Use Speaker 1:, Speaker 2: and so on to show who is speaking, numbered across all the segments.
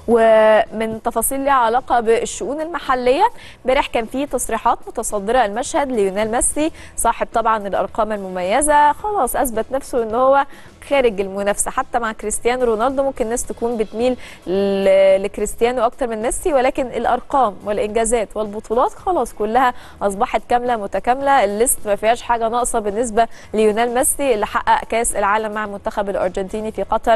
Speaker 1: ومن تفاصيل ليها علاقه بالشؤون المحليه امبارح كان في تصريحات متصدره المشهد ليونيل ميسي صاحب طبعا الارقام المميزه خلاص اثبت نفسه ان هو خارج المنافسه حتى مع كريستيانو رونالدو ممكن الناس تكون بتميل ل- لكريستيانو اكتر من ميسي ولكن الارقام والانجازات والبطولات خلاص كلها اصبحت كامله متكامله الليست ما فيهاش حاجه ناقصه بالنسبه ليونيل ميسي اللي حقق كاس العالم مع المنتخب الارجنتيني في قطر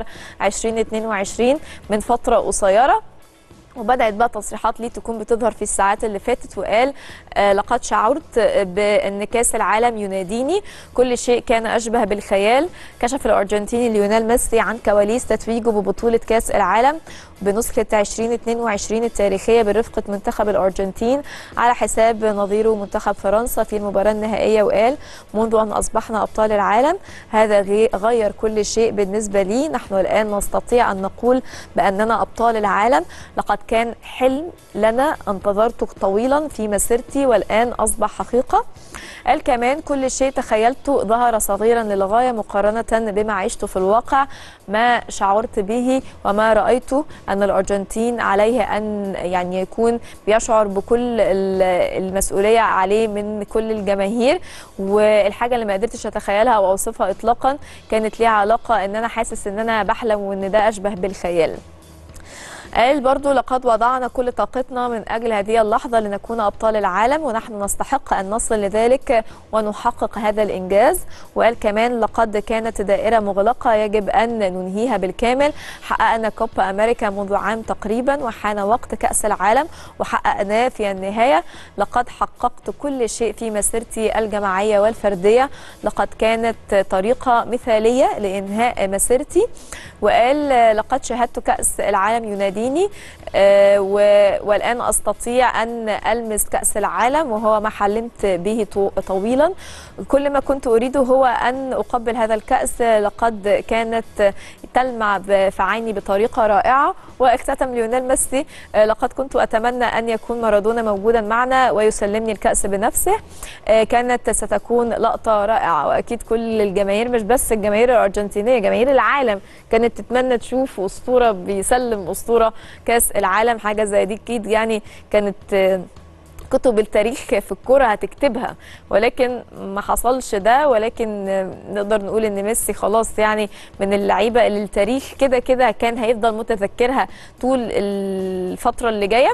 Speaker 1: 2022 من فتره قصيره وبدات بقى تصريحات ليه تكون بتظهر في الساعات اللي فاتت وقال آه لقد شعرت بان كاس العالم يناديني كل شيء كان اشبه بالخيال كشف الارجنتيني ليونيل ميسي عن كواليس تتويجه ببطوله كاس العالم بنسخه 2022 التاريخيه برفقه منتخب الارجنتين على حساب نظيره منتخب فرنسا في المباراه النهائيه وقال منذ ان اصبحنا ابطال العالم هذا غي- غير كل شيء بالنسبه لي نحن الان نستطيع ان نقول باننا ابطال العالم لقد كان حلم لنا انتظرته طويلا في مسيرتي والان اصبح حقيقه قال كمان كل شيء تخيلته ظهر صغيرا للغايه مقارنه بما عشته في الواقع ما شعرت به وما رايته ان الارجنتين عليه ان يعني يكون بيشعر بكل ال- المسؤوليه عليه من كل الجماهير والحاجه اللي ما قدرتش اتخيلها او اوصفها اطلاقا كانت ليها علاقه ان انا حاسس ان انا بحلم وان ده اشبه بالخيال قال برضو لقد وضعنا كل طاقتنا من أجل هذه اللحظة لنكون أبطال العالم ونحن نستحق أن نصل لذلك ونحقق هذا الإنجاز وقال كمان لقد كانت دائرة مغلقة يجب أن ننهيها بالكامل حققنا كوبا أمريكا منذ عام تقريبا وحان وقت كأس العالم وحققناه في النهاية لقد حققت كل شيء في مسيرتي الجماعية والفردية لقد كانت طريقة مثالية لإنهاء مسيرتي وقال لقد شاهدت كأس العالم يناديني آه، و- والآن أستطيع أن ألمس كأس العالم وهو ما حلمت به طو- طويلا كل ما كنت أريده هو أن أقبل هذا الكأس لقد كانت تلمع ب- في عيني بطريقة رائعة واختتم ليونيل ميسي آه، لقد كنت أتمنى أن يكون مارادونا موجودا معنا ويسلمني الكأس بنفسه آه، كانت ستكون لقطة رائعة وأكيد كل الجماهير مش بس الجماهير الأرجنتينية جماهير العالم كانت تتمنى تشوف أسطورة بيسلم أسطورة كأس العالم حاجة زي دي أكيد يعني كانت آه، كتب التاريخ في الكرة هتكتبها ولكن ما حصلش ده ولكن آه، نقدر نقول ان ميسي خلاص يعني من اللعيبة اللي التاريخ كده كده كان هيفضل متذكرها طول الفترة اللي جاية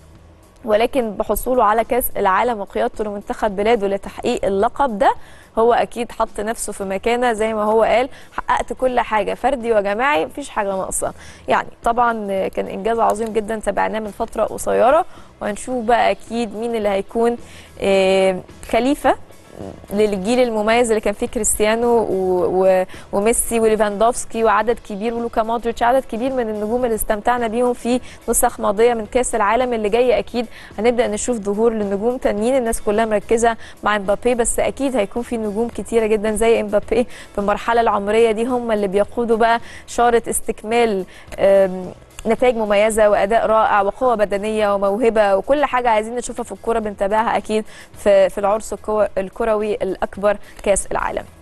Speaker 1: ولكن بحصوله على كاس العالم وقيادته لمنتخب بلاده لتحقيق اللقب ده هو اكيد حط نفسه في مكانه زي ما هو قال حققت كل حاجه فردي وجماعي مفيش حاجه ناقصه يعني طبعا كان انجاز عظيم جدا تابعناه من فتره قصيره وهنشوف بقى اكيد مين اللي هيكون آه، خليفه للجيل المميز اللي كان فيه كريستيانو و... و... وميسي وليفاندوفسكي وعدد كبير ولوكا مودريتش عدد كبير من النجوم اللي استمتعنا بيهم في نسخ ماضيه من كاس العالم اللي جاي اكيد هنبدا نشوف ظهور لنجوم تانيين الناس كلها مركزه مع امبابي بس اكيد هيكون في نجوم كتيره جدا زي امبابي في المرحله العمريه دي هم اللي بيقودوا بقى شاره استكمال أم، نتائج مميزه واداء رائع وقوه بدنيه وموهبه وكل حاجه عايزين نشوفها في الكوره بنتابعها اكيد في في العرس الكو- الكروي الاكبر كاس العالم